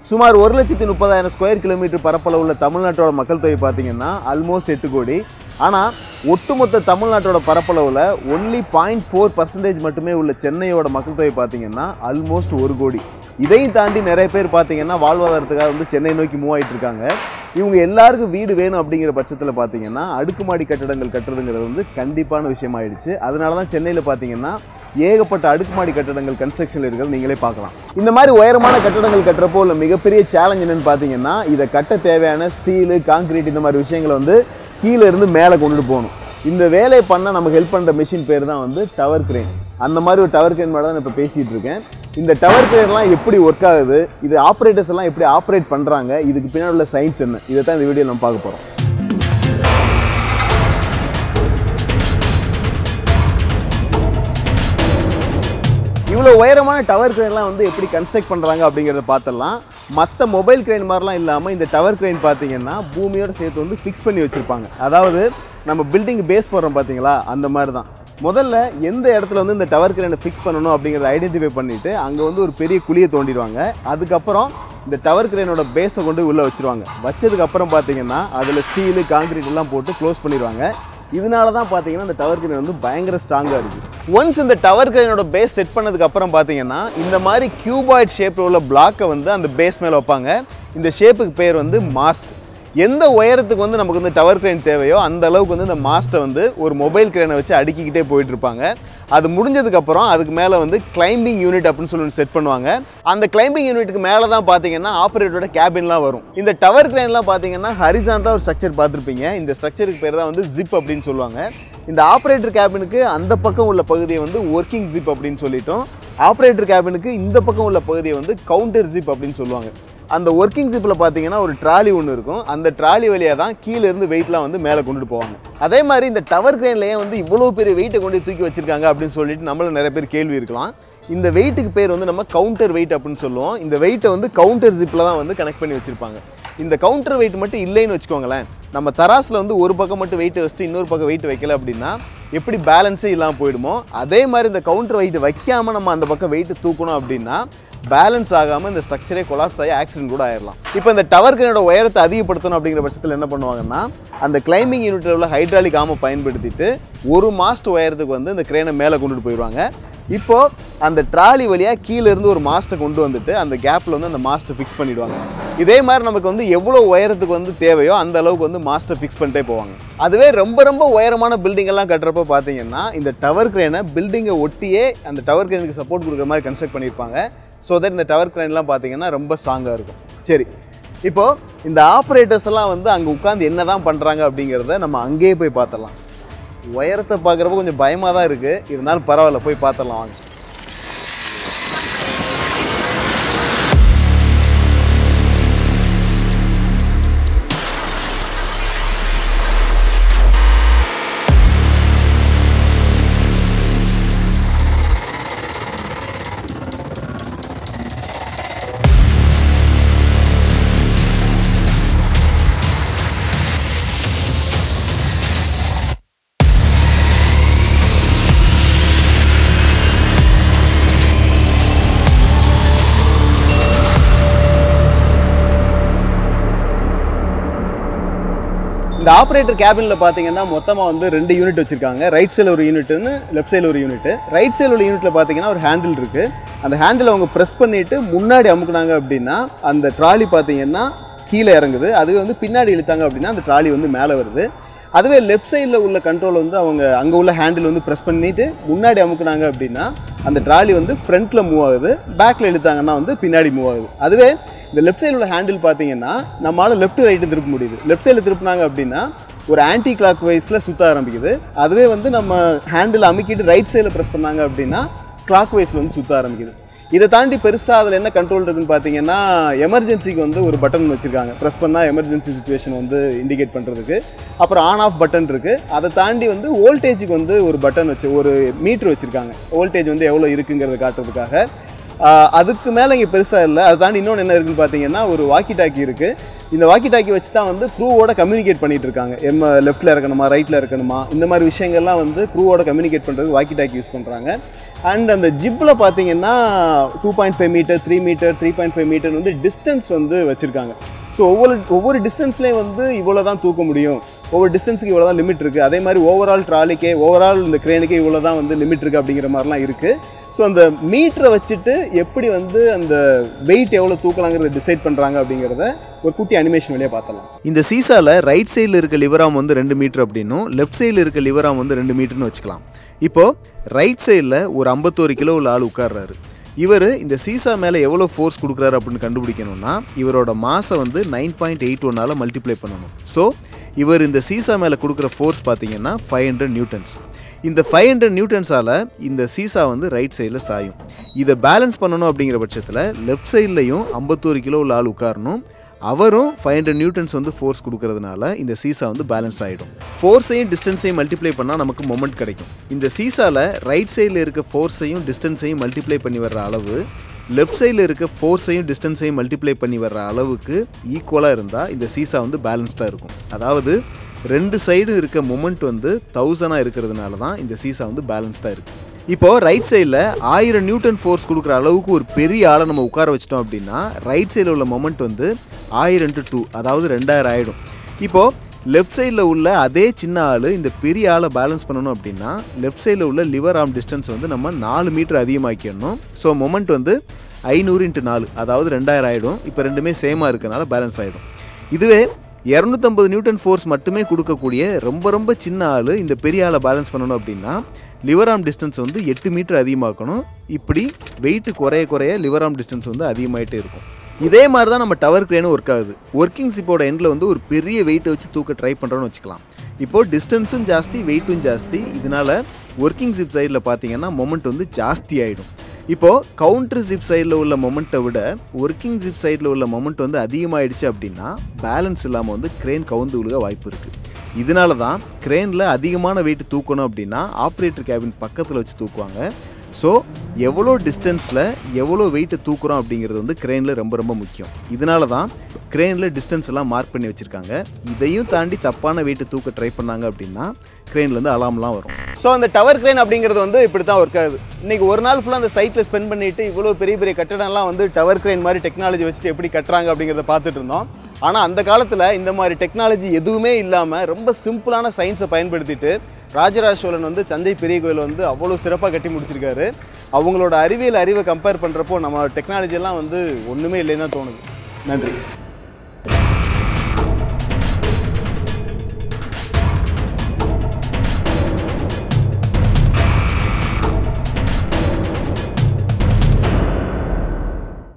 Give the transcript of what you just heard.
சுமார் ஒரு லட்சத்தி முப்பதாயிரம் ஸ்கொயர் கிலோமீட்டர் பரப்பளவு உள்ள தமிழ்நாட்டோட மக்கள் தொகை பார்த்தீங்கன்னா ஆல்மோஸ்ட் எட்டு கோடி ஆனால் ஒட்டுமொத்த தமிழ்நாட்டோட பரப்பளவில் ஒன்லி பாயிண்ட் ஃபோர் பர்சன்டேஜ் மட்டுமே உள்ள சென்னையோட மக்கள் தொகை பார்த்தீங்கன்னா ஆல்மோஸ்ட் ஒரு கோடி இதையும் தாண்டி நிறைய பேர் பார்த்தீங்கன்னா வாழ்வாதாரத்துக்காக வந்து சென்னை நோக்கி மூவ் ஆயிட்டு இருக்காங்க இவங்க எல்லாருக்கும் வீடு வேணும் அப்படிங்கிற பட்சத்தில் பார்த்தீங்கன்னா அடுக்குமாடி கட்டடங்கள் கட்டுறதுங்கிறது வந்து கண்டிப்பான விஷயமாயிடுச்சு அதனால தான் சென்னையில் பார்த்தீங்கன்னா ஏகப்பட்ட அடுக்குமாடி கட்டடங்கள் கன்ஸ்ட்ரக்ஷனில் இருக்கிறது நீங்களே பார்க்கலாம் இந்த மாதிரி உயரமான கட்டடங்கள் கட்டுறப்போ உள்ள மிகப்பெரிய சேலஞ்ச் என்னன்னு பார்த்தீங்கன்னா இதை கட்ட தேவையான ஸ்டீலு காங்கிரீட் இந்த மாதிரி விஷயங்களை வந்து கீழே இருந்து மேலே கொண்டுட்டு போகணும் இந்த வேலையை பண்ண நமக்கு ஹெல்ப் பண்ணுற மிஷின் பேர் தான் வந்து டவர் கிரேன் அந்த மாதிரி ஒரு டவர் கிரேன் மேலே தான் நான் இப்போ பேசிகிட்டு இருக்கேன் இந்த டவர் கிரேன்லாம் எப்படி ஒர்க் ஆகுது இது ஆப்ரேட்டர்ஸ் எல்லாம் எப்படி ஆப்ரேட் பண்ணுறாங்க இதுக்கு பின்னாடி உள்ள சயின்ஸ் என்ன இதை தான் இந்த வீடியோ நம்ம பார்க்க போகிறோம் இவ்வளோ உயரமான டவர் கிரெயின்லாம் வந்து எப்படி கன்ஸ்ட்ரக்ட் பண்ணுறாங்க அப்படிங்கிறத பார்த்துடலாம் மற்ற மொபைல் கிரெயின் மாதிரிலாம் இல்லாமல் இந்த டவர் கிரெயின் பார்த்தீங்கன்னா பூமியோட சேர்த்து வந்து ஃபிக்ஸ் பண்ணி வச்சுருப்பாங்க அதாவது நம்ம பில்டிங் பேஸ் போடுறோம் பார்த்தீங்களா அந்த மாதிரி தான் முதல்ல எந்த இடத்துல வந்து இந்த டவர் கிரெயினை ஃபிக்ஸ் பண்ணணும் அப்படிங்கிறத ஐடென்டிஃபை பண்ணிவிட்டு அங்கே வந்து ஒரு பெரிய குழியை தோண்டிடுவாங்க அதுக்கப்புறம் இந்த டவர் கிரெயினோட பேஸை கொண்டு உள்ளே வச்சுருவாங்க வச்சதுக்கப்புறம் பார்த்தீங்கன்னா அதில் ஸ்டீலு காங்கிரீட் எல்லாம் போட்டு க்ளோஸ் பண்ணிடுவாங்க இதனால தான் பார்த்தீங்கன்னா இந்த டவர் கிரேன் வந்து பயங்கர ஸ்ட்ராங்காக இருக்குது ஒன்ஸ் இந்த டவர் கிரேனோட பேஸ் செட் பண்ணதுக்கு அப்புறம் பார்த்தீங்கன்னா இந்த மாதிரி கியூபாய்ட் ஷேப்பில் உள்ள பிளாக்கை வந்து அந்த பேஸ் மேலே வைப்பாங்க இந்த ஷேப்புக்கு பேர் வந்து மாஸ்ட் எந்த உயரத்துக்கு வந்து நமக்கு வந்து டவர் கிரேன் தேவையோ அந்த அளவுக்கு வந்து இந்த மாஸ்ட்டை வந்து ஒரு மொபைல் கிரேனை வச்சு அடுக்கிக்கிட்டே போயிட்டு இருப்பாங்க அது முடிஞ்சதுக்கப்புறம் அதுக்கு மேலே வந்து கிளைம்பிங் யூனிட் அப்படின்னு சொல்லி செட் பண்ணுவாங்க அந்த கிளைம்பிங் யூனிட்டுக்கு மேலே தான் பார்த்தீங்கன்னா ஆப்ரேட்டரோட கேபின்லாம் வரும் இந்த டவர் கிரேன்லாம் பார்த்தீங்கன்னா ஹரிசாண்டாக ஒரு ஸ்ட்ரக்சர் பார்த்துருப்பீங்க இந்த ஸ்ட்ரக்சருக்கு பேர் தான் வந்து ஜிப் அப்படின்னு சொல்லுவாங்க இந்த ஆப்ரேட்டர் கேபினுக்கு அந்த பக்கம் உள்ள பகுதியை வந்து ஒர்க்கிங் ஜிப் அப்படின்னு சொல்லிட்டோம் ஆப்ரேட்டர் கேபினுக்கு இந்த பக்கம் உள்ள பகுதியை வந்து கவுண்டர் ஜிப் அப்படின்னு சொல்லுவாங்க அந்த ஒர்க்கிங் ஜிப்பில் பார்த்தீங்கன்னா ஒரு ட்ராலி ஒன்று இருக்கும் அந்த ட்ராலி வழியாக தான் கீழே இருந்து வெயிட்லாம் வந்து மேலே கொண்டுட்டு போவாங்க அதே மாதிரி இந்த டவர் கிரேன்லேயே வந்து இவ்வளோ பெரிய வெயிட்டை கொண்டு தூக்கி வச்சிருக்காங்க அப்படின்னு சொல்லிட்டு நம்மள நிறைய பேர் கேள்வி இருக்கலாம் இந்த வெயிட்டுக்கு பேர் வந்து நம்ம கவுண்டர் வெயிட் அப்படின்னு சொல்லுவோம் இந்த வெயிட்டை வந்து கவுண்டர் ஜிப்பில் தான் வந்து கனெக்ட் பண்ணி வச்சிருப்பாங்க இந்த கவுண்டர் வெயிட் மட்டும் இல்லைன்னு வச்சுக்கோங்களேன் நம்ம தராசில் வந்து ஒரு பக்கம் மட்டும் வெயிட் வச்சுட்டு இன்னொரு பக்கம் வெயிட் வைக்கல அப்படின்னா எப்படி பேலன்ஸே இல்லாமல் போயிடுமோ அதே மாதிரி இந்த கவுண்டர் வெயிட் வைக்காமல் நம்ம அந்த பக்கம் வெயிட் தூக்கணும் அப்படின்னா பேலன்ஸ் ஆகாமல் இந்த ஸ்ட்ரக்சரே கொலாப்ஸ் ஆகி ஆக்சிடென்ட் கூட ஆயிடலாம் இப்போ இந்த டவர் கிரேனோட உயரத்தை அதிகப்படுத்தணும் அப்படிங்கிற பட்சத்தில் என்ன பண்ணுவாங்கன்னா அந்த கிளைம்பிங் யூனிட்டில் உள்ள ஹைட்ராலிக் ஆமை பயன்படுத்திட்டு ஒரு மாஸ்ட் உயரத்துக்கு வந்து இந்த கிரேனை மேலே கொண்டுட்டு போயிடுவாங்க இப்போ அந்த ட்ராலி வழியாக கீழே இருந்து ஒரு மாஸ்ட்டை கொண்டு வந்துட்டு அந்த கேப்பில் வந்து அந்த மாஸ்ட்டை ஃபிக்ஸ் பண்ணிடுவாங்க இதே மாதிரி நமக்கு வந்து எவ்வளோ உயரத்துக்கு வந்து தேவையோ அந்த அளவுக்கு வந்து மாஸ்ட்டை ஃபிக்ஸ் பண்ணிட்டே போவாங்க அதுவே ரொம்ப ரொம்ப உயரமான பில்டிங் எல்லாம் கட்டுறப்ப பார்த்தீங்கன்னா இந்த டவர் கிரேனை பில்டிங்கை ஒட்டியே அந்த டவர் கிரேனுக்கு சப்போர்ட் கொடுக்குற மாதிரி கன்ஸ்ட்ரக்ட் பண்ணியிருப்பாங்க ஸோ தட் இந்த டவர் கிரேன்லாம் பார்த்தீங்கன்னா ரொம்ப ஸ்ட்ராங்காக இருக்கும் சரி இப்போது இந்த ஆப்ரேட்டர்ஸ் எல்லாம் வந்து அங்கே உட்காந்து என்ன தான் பண்ணுறாங்க அப்படிங்கிறத நம்ம அங்கேயே போய் பார்த்துடலாம் உயரத்தை பார்க்குறப்ப கொஞ்சம் பயமாக தான் இருக்குது இருந்தாலும் பரவாயில்ல போய் பார்த்துடலாம் வாங்க இந்த ஆப்ரேட்டர் கேபினில் பார்த்தீங்கன்னா மொத்தமாக வந்து ரெண்டு யூனிட் வச்சுருக்காங்க ரைட் சைடில் ஒரு யூனிட்னு லெஃப்ட் சைடில் ஒரு யூனிட் ரைட் சைடில் உள்ள யூனிட்டில் பார்த்தீங்கன்னா ஒரு ஹேண்டில் இருக்குது அந்த ஹேண்டில் அவங்க ப்ரெஸ் பண்ணிவிட்டு முன்னாடி அமுக்குனாங்க அப்படின்னா அந்த ட்ராலி பார்த்தீங்கன்னா கீழே இறங்குது அதுவே வந்து பின்னாடி இழுத்தாங்க அப்படின்னா அந்த ட்ராலி வந்து மேலே வருது அதுவே லெஃப்ட் சைடில் உள்ள கண்ட்ரோல் வந்து அவங்க அங்கே உள்ள ஹேண்டில் வந்து ப்ரெஸ் பண்ணிவிட்டு முன்னாடி அமுக்குனாங்க அப்படின்னா அந்த ட்ராலி வந்து ஃப்ரண்ட்டில் மூவ் ஆகுது பேக்கில் இழுத்தாங்கன்னா வந்து பின்னாடி மூவ் ஆகுது அதுவே இந்த லெஃப்ட் சைடில் உள்ள ஹேண்டில் பார்த்தீங்கன்னா நம்மளால் லெஃப்ட் ரைட்டு திருப்ப முடியுது லெஃப்ட் சைடில் திருப்பினாங்க அப்படின்னா ஒரு ஆன்டி கிளாக் வைஸில் சுற்ற ஆரம்பிக்குது அதுவே வந்து நம்ம ஹேண்டில் அமுக்கிட்டு ரைட் சைடில் ப்ரெஸ் பண்ணாங்க அப்படின்னா கிளாக் வைஸில் வந்து சுற்ற ஆரம்பிக்குது இதை தாண்டி பெருசாக அதில் என்ன கண்ட்ரோல் இருக்குன்னு பார்த்தீங்கன்னா எமர்ஜென்சிக்கு வந்து ஒரு பட்டன் வச்சுருக்காங்க ப்ரெஸ் பண்ணால் எமர்ஜென்சி சுச்சுவேஷன் வந்து இண்டிகேட் பண்ணுறதுக்கு அப்புறம் ஆன் ஆஃப் பட்டன் இருக்குது அதை தாண்டி வந்து வோல்டேஜுக்கு வந்து ஒரு பட்டன் வச்சு ஒரு மீட்ரு வச்சுருக்காங்க வோல்டேஜ் வந்து எவ்வளோ இருக்குங்கிறத காட்டுறதுக்காக ஆஹ் அதுக்கு மேலே இங்கே பெருசாக இல்லை அதை தாண்டி இன்னொன்று என்ன இருக்குன்னு பார்த்தீங்கன்னா ஒரு வாக்கி டாக்கி இருக்குது இந்த வாக்கி டாக்கி வச்சு தான் வந்து க்ரூவோட கம்யூனிகேட் பண்ணிட்டு இருக்காங்க எம்ம லெஃப்ட்டில் இருக்கணுமா ரைட்டில் இருக்கணுமா இந்த மாதிரி விஷயங்கள்லாம் வந்து க்ரூவோட கம்யூனிகேட் பண்ணுறதுக்கு வாக்கி டாக்கி யூஸ் பண்ணுறாங்க அண்ட் அந்த ஜிப்பில் பார்த்தீங்கன்னா two point five meter three meter three point five meter வந்து டிஸ்டன்ஸ் வந்து வச்சுருக்காங்க ஸோ ஒவ்வொரு ஒவ்வொரு டிஸ்டன்ஸ்லேயும் வந்து இவ்வளோ தான் தூக்க முடியும் ஒவ்வொரு டிஸ்டன்ஸுக்கு இவ்வளோ தான் லிமிட் இருக்குது அதே மாதிரி ஓவரால் ட்ராலிக்கே ஓவரால் இந்த க்ரேனுக்கே இவ்வளோ தான் வந்து லிமிட் இருக்குது அப்படிங்கிற மாதிரிலாம் இருக்குது ஸோ அந்த மீட்டரை வச்சுட்டு எப்படி வந்து அந்த வெயிட் எவ்வளோ தூக்கலாங்கிறத டிசைட் பண்ணுறாங்க அப்படிங்கிறத ஒரு குட்டி அனிமேஷன் வழியாக பார்த்தலாம் இந்த சீசாவில் ரைட் சைடில் இருக்க லிவராம் வந்து ரெண்டு மீட்டர் அப்படின்னும் லெஃப்ட் சைடில் இருக்க லிவராம் வந்து ரெண்டு மீட்டர்னு வச்சுக்கலாம் இப்போது ரைட் சைடில் ஒரு ஐம்பத்தோரு கிலோ உள்ள ஆள் உட்கார்றாரு இவர் இந்த சீசா மேலே எவ்வளோ ஃபோர்ஸ் கொடுக்குறாரு அப்படின்னு கண்டுபிடிக்கணும்னா இவரோட மாசை வந்து நைன் பாயிண்ட் எயிட் ஒன்னால் மல்டிப்ளை பண்ணணும் ஸோ இவர் இந்த சீசா மேலே கொடுக்குற ஃபோர்ஸ் பார்த்தீங்கன்னா ஃபைவ் ஹண்ட்ரட் நியூட்டன்ஸ் இந்த ஃபைவ் ஹண்ட்ரட் நியூட்டன்ஸால் இந்த சீசா வந்து ரைட் சைடில் சாயும் இதை பேலன்ஸ் பண்ணணும் அப்படிங்கிற பட்சத்தில் லெஃப்ட் சைட்லையும் ஐம்பத்தோரு கிலோ உள்ள ஆள் உட்காரணும் அவரும் ஃபைவ் ஹண்ட்ரட் நியூட்டன்ஸ் வந்து ஃபோர்ஸ் கொடுக்கறதுனால இந்த சீசா வந்து பேலன்ஸ் ஆகிடும் ஃபோர்ஸையும் டிஸ்டன்ஸையும் மல்டிப்ளை பண்ணால் நமக்கு மொமெண்ட் கிடைக்கும் இந்த சீசாவில் ரைட் சைடில் இருக்க ஃபோர்ஸையும் டிஸ்டன்ஸையும் மல்டிப்ளை பண்ணி வர்ற அளவு லெஃப்ட் சைடில் இருக்க ஃபோர்ஸையும் டிஸ்டன்ஸையும் மல்டிப்ளை பண்ணி வர்ற அளவுக்கு ஈக்குவலாக இருந்தால் இந்த சீசா வந்து பேலன்ஸ்டாக இருக்கும் அதாவது ரெண்டு சைடும் இருக்க மொமெண்ட் வந்து தௌசண்டாக இருக்கிறதுனால தான் இந்த சீசா வந்து பேலன்ஸ்டாக இருக்குது இப்போது ரைட் சைடில் ஆயிரம் நியூட்டன் ஃபோர்ஸ் கொடுக்குற அளவுக்கு ஒரு பெரிய ஆளை நம்ம உட்கார வச்சிட்டோம் அப்படின்னா ரைட் சைடில் உள்ள மொமெண்ட் வந்து ஆயிரம் டு டூ அதாவது ரெண்டாயிரம் ஆகிடும் இப்போது லெஃப்ட் சைடில் உள்ள அதே சின்ன ஆள் இந்த பெரிய ஆளை பேலன்ஸ் பண்ணணும் அப்படின்னா லெஃப்ட் சைடில் உள்ள லிவர் ஆர்ம் டிஸ்டன்ஸ் வந்து நம்ம நாலு மீட்டர் அதிகமாக்கிடணும் ஸோ மொமெண்ட் வந்து ஐநூறு இன்ட்டு நாலு அதாவது ரெண்டாயிரம் ஆகிடும் இப்போ ரெண்டுமே சேமாக இருக்கனால பேலன்ஸ் ஆகிடும் இதுவே இரநூத்தம்பது நியூட்டன் ஃபோர்ஸ் மட்டுமே கொடுக்கக்கூடிய ரொம்ப ரொம்ப சின்ன ஆள் இந்த பெரிய ஆளை பேலன்ஸ் பண்ணணும் அப்படின்னா லிவர் ஆர்ம் டிஸ்டன்ஸ் வந்து எட்டு மீட்டர் அதிகமாக்கணும் இப்படி வெயிட் குறைய குறைய லிவர் ஆர்ம் டிஸ்டன்ஸ் வந்து அதிகமாயிட்டே இருக்கும் இதே மாதிரி தான் நம்ம டவர் கிரேனும் ஒர்க் ஆகுது ஒர்க்கிங் சிப்போட எண்டில் வந்து ஒரு பெரிய வெயிட்டை வச்சு தூக்க ட்ரை பண்ணுறோன்னு வச்சுக்கலாம் இப்போது டிஸ்டன்ஸும் ஜாஸ்தி வெயிட்டும் ஜாஸ்தி இதனால ஒர்க்கிங் சிப் சைடில் பார்த்தீங்கன்னா மொமெண்ட் வந்து ஜாஸ்தி ஆகிடும் இப்போது கவுண்டர் ஜிப் சைடில் உள்ள மொமெண்ட்டை விட ஒர்க்கிங் ஜிப் சைடில் உள்ள மொமெண்ட் வந்து அதிகமாகிடுச்சு அப்படின்னா பேலன்ஸ் இல்லாமல் வந்து கிரேன் கவுந்து விழுக வாய்ப்பு இருக்குது இதனால தான் கிரேனில் அதிகமான வெயிட் தூக்கணும் அப்படின்னா ஆப்ரேட்டர் கேபின் பக்கத்தில் வச்சு தூக்குவாங்க ஸோ எவ்வளோ டிஸ்டன்ஸில் எவ்வளோ வெயிட்டை தூக்குறோம் அப்படிங்கிறது வந்து கிரேனில் ரொம்ப ரொம்ப முக்கியம் இதனால தான் கிரேனில் டிஸ்டன்ஸ் எல்லாம் மார்க் பண்ணி வச்சுருக்காங்க இதையும் தாண்டி தப்பான வெயிட்டை தூக்க ட்ரை பண்ணாங்க அப்படின்னா கிரேன்லேருந்து அலாம்லாம் வரும் ஸோ அந்த டவர் கிரேன் அப்படிங்கிறது வந்து இப்படி தான் ஒர்க் ஆகுது இன்னைக்கு ஒரு நாள் ஃபுல்லாக அந்த சைட்டில் ஸ்பெண்ட் பண்ணிட்டு இவ்வளோ பெரிய பெரிய கட்டடம்லாம் வந்து டவர் கிரேன் மாதிரி டெக்னாலஜி வச்சுட்டு எப்படி கட்டுறாங்க அப்படிங்கிறத பார்த்துட்டு இருந்தோம் ஆனால் அந்த காலத்தில் இந்த மாதிரி டெக்னாலஜி எதுவுமே இல்லாமல் ரொம்ப சிம்பிளான சயின்ஸை பயன்படுத்திட்டு ராஜராஜ சோழன் வந்து தஞ்சை பெரிய கோயில் வந்து அவ்வளோ சிறப்பாக கட்டி முடிச்சிருக்காரு அவங்களோட அறிவியல் அறிவை கம்பேர் பண்ணுறப்போ நம்ம டெக்னாலஜி எல்லாம் வந்து ஒன்றுமே இல்லைன்னு தான் தோணுது நன்றி